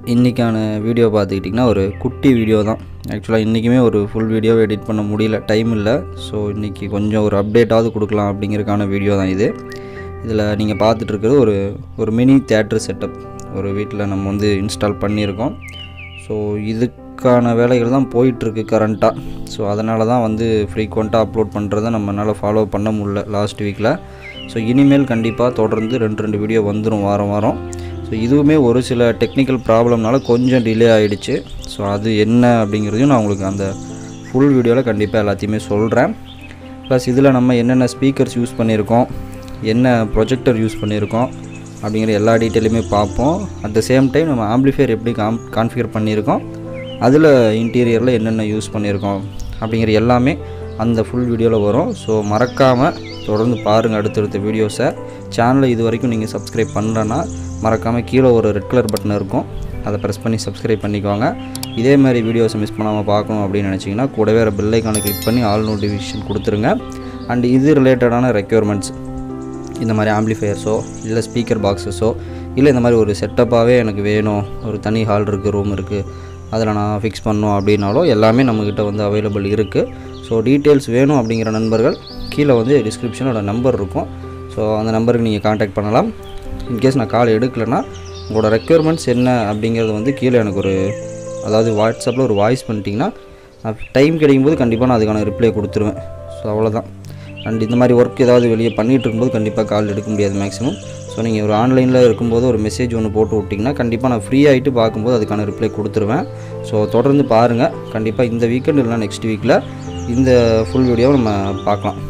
இன்றைக்கான வீடியோ பார்த்துக்கிட்டிங்கன்னா ஒரு குட்டி வீடியோ தான் ஆக்சுவலாக இன்றைக்குமே ஒரு ஃபுல் வீடியோவை எடிட் பண்ண முடியல டைம் இல்லை ஸோ இன்றைக்கி கொஞ்சம் ஒரு அப்டேட்டாவது கொடுக்கலாம் அப்படிங்கிறதுக்கான வீடியோ தான் இது இதில் நீங்கள் பார்த்துட்டு இருக்கிறது ஒரு ஒரு மினி தேட்டர் செட்டப் ஒரு வீட்டில் நம்ம வந்து இன்ஸ்டால் பண்ணியிருக்கோம் ஸோ இதுக்கான வேலைகள் தான் போயிட்டுருக்கு கரண்ட்டாக ஸோ அதனால தான் வந்து ஃப்ரீக்வெண்ட்டாக அப்லோட் பண்ணுறதை நம்மளால் ஃபாலோ பண்ண முடியல லாஸ்ட் வீக்கில் ஸோ இனிமேல் கண்டிப்பாக தொடர்ந்து ரெண்டு ரெண்டு வீடியோ வந்துடும் வாரம் வாரம் ஸோ இதுவுமே ஒரு சில டெக்னிக்கல் ப்ராப்ளம்னால கொஞ்சம் டிலே ஆகிடுச்சு ஸோ அது என்ன அப்படிங்கிறதையும் நான் உங்களுக்கு அந்த ஃபுல் வீடியோவில் கண்டிப்பாக எல்லாத்தையுமே சொல்கிறேன் ப்ளஸ் இதில் நம்ம என்னென்ன ஸ்பீக்கர்ஸ் யூஸ் பண்ணியிருக்கோம் என்ன ப்ரொஜெக்டர் யூஸ் பண்ணியிருக்கோம் அப்படிங்கிற எல்லா டீட்டெயிலுமே பார்ப்போம் அட் த சேம் டைம் நம்ம ஆம்ப்ளிஃபையர் எப்படி காம் கான்ஃபிகர் பண்ணியிருக்கோம் அதில் இன்டீரியரில் என்னென்ன யூஸ் பண்ணியிருக்கோம் அப்படிங்கிற எல்லாமே அந்த ஃபுல் வீடியோவில் வரும் ஸோ மறக்காமல் தொடர்ந்து பாருங்கள் அடுத்தடுத்த வீடியோஸை சேனலை இது வரைக்கும் நீங்கள் சப்ஸ்கிரைப் பண்ணலன்னா மறக்காமல் கீழே ஒரு ரெட் கலர் பட்டன் இருக்கும் அதை ப்ரெஸ் பண்ணி சப்ஸ்கிரைப் பண்ணிக்கோங்க இதே மாதிரி வீடியோஸை மிஸ் பண்ணாமல் பார்க்கணும் அப்படின்னு நினச்சிங்கன்னா கூடவே வேறு பெல்லைக்கான கிளிக் பண்ணி ஆல் நோட்டிஃபிகேஷன் கொடுத்துருங்க அண்ட் இது ரிலேட்டடான ரெக்யர்மெண்ட்ஸ் இந்த மாதிரி ஆம்ப்ளிஃபையர்ஸோ இல்லை ஸ்பீக்கர் பாக்ஸஸோ இல்லை இந்த மாதிரி ஒரு செட்டப்பாகவே எனக்கு வேணும் ஒரு தனி ஹால் இருக்குது ரூம் இருக்குது அதில் நான் ஃபிக்ஸ் பண்ணோம் அப்படின்னாலும் எல்லாமே நம்மக்கிட்ட வந்து அவைலபிள் இருக்குது ஸோ டீட்டெயில்ஸ் வேணும் அப்படிங்கிற நண்பர்கள் கீழே வந்து டிஸ்கிரிப்ஷனோட நம்பர் இருக்கும் ஸோ அந்த நம்பருக்கு நீங்கள் காண்டாக்ட் பண்ணலாம் இன்கேஸ் நான் கால் எடுக்கலைன்னா உங்களோட ரெக்குயர்மெண்ட்ஸ் என்ன அப்படிங்கிறது வந்து கீழே எனக்கு ஒரு அதாவது வாட்ஸ்அப்பில் ஒரு வாய்ஸ் பண்ணிட்டீங்கன்னா டைம் கிடைக்கும்போது கண்டிப்பாக நான் அதுக்கான ரிப்ளை கொடுத்துருவேன் ஸோ அவ்வளோதான் அண்ட் இந்த மாதிரி ஒர்க் ஏதாவது வெளியே பண்ணிகிட்டு இருக்கும்போது கண்டிப்பாக கால் எடுக்க முடியாது மேக்ஸிமம் ஸோ நீங்கள் ஒரு ஆன்லைனில் இருக்கும்போது ஒரு மெசேஜ் ஒன்று போட்டு விட்டிங்கன்னா கண்டிப்பாக நான் ஃப்ரீ ஆகிட்டு பார்க்கும்போது அதுக்கான ரிப்ளை கொடுத்துருவேன் ஸோ தொடர்ந்து பாருங்கள் கண்டிப்பாக இந்த வீக்கெண்ட் இல்லைனா நெக்ஸ்ட் வீக்கில் இந்த ஃபுல் வீடியோவை நம்ம பார்க்கலாம்